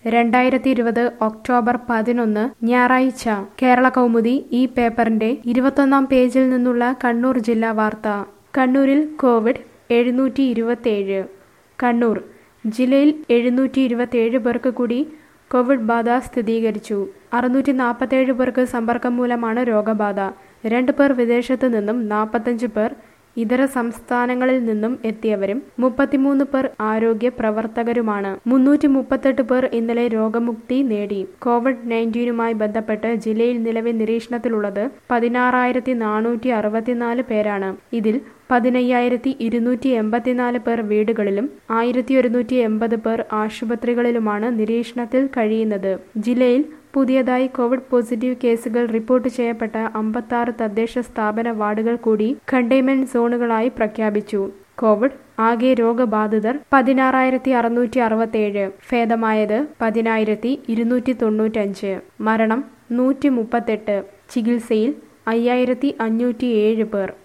രണ്ടായിരത്തി ഇരുപത് ഒക്ടോബർ പതിനൊന്ന് ഞായറാഴ്ച കേരള കൗമുദി ഈ പേപ്പറിന്റെ ഇരുപത്തൊന്നാം പേജിൽ നിന്നുള്ള കണ്ണൂർ ജില്ലാ വാർത്ത കണ്ണൂരിൽ കോവിഡ് എഴുന്നൂറ്റി ഇരുപത്തേഴ് കണ്ണൂർ ജില്ലയിൽ എഴുന്നൂറ്റി ഇരുപത്തേഴ് പേർക്ക് കൂടി കോവിഡ് ബാധ സ്ഥിരീകരിച്ചു അറുന്നൂറ്റി നാൽപ്പത്തേഴ് പേർക്ക് സമ്പർക്കം മൂലമാണ് രോഗബാധ രണ്ട് പേർ വിദേശത്തു നിന്നും നാൽപ്പത്തഞ്ച് പേർ ഇതര സംസ്ഥാനങ്ങളിൽ നിന്നും എത്തിയവരും മുപ്പത്തിമൂന്ന് പേർ ആരോഗ്യ പ്രവർത്തകരുമാണ് മുന്നൂറ്റി മുപ്പത്തെട്ട് പേർ ഇന്നലെ രോഗമുക്തി നേടി കോവിഡ് നയൻറ്റീനുമായി ബന്ധപ്പെട്ട് ജില്ലയിൽ നിലവിൽ നിരീക്ഷണത്തിലുള്ളത് പതിനാറായിരത്തി നാനൂറ്റി അറുപത്തിനാല് പേരാണ് ഇതിൽ പതിനയ്യായിരത്തി ഇരുന്നൂറ്റി എൺപത്തിനാല് പേർ വീടുകളിലും ആയിരത്തി ഒരുന്നൂറ്റി എൺപത് പേർ ആശുപത്രികളിലുമാണ് നിരീക്ഷണത്തിൽ കഴിയുന്നത് ജില്ലയിൽ പുതിയതായി കോവിഡ് പോസിറ്റീവ് കേസുകൾ റിപ്പോർട്ട് ചെയ്യപ്പെട്ട അമ്പത്താറ് തദ്ദേശ സ്ഥാപന വാർഡുകൾ കൂടി കണ്ടെയ്ൻമെന്റ് സോണുകളായി പ്രഖ്യാപിച്ചു കോവിഡ് ആകെ രോഗബാധിതർ പതിനാറായിരത്തി അറുന്നൂറ്റി അറുപത്തേഴ് ഭേദമായത് പതിനായിരത്തി ഇരുന്നൂറ്റി തൊണ്ണൂറ്റഞ്ച് മരണം നൂറ്റി മുപ്പത്തെട്ട് ചികിത്സയിൽ അയ്യായിരത്തി അഞ്ഞൂറ്റി ഏഴ് പേർ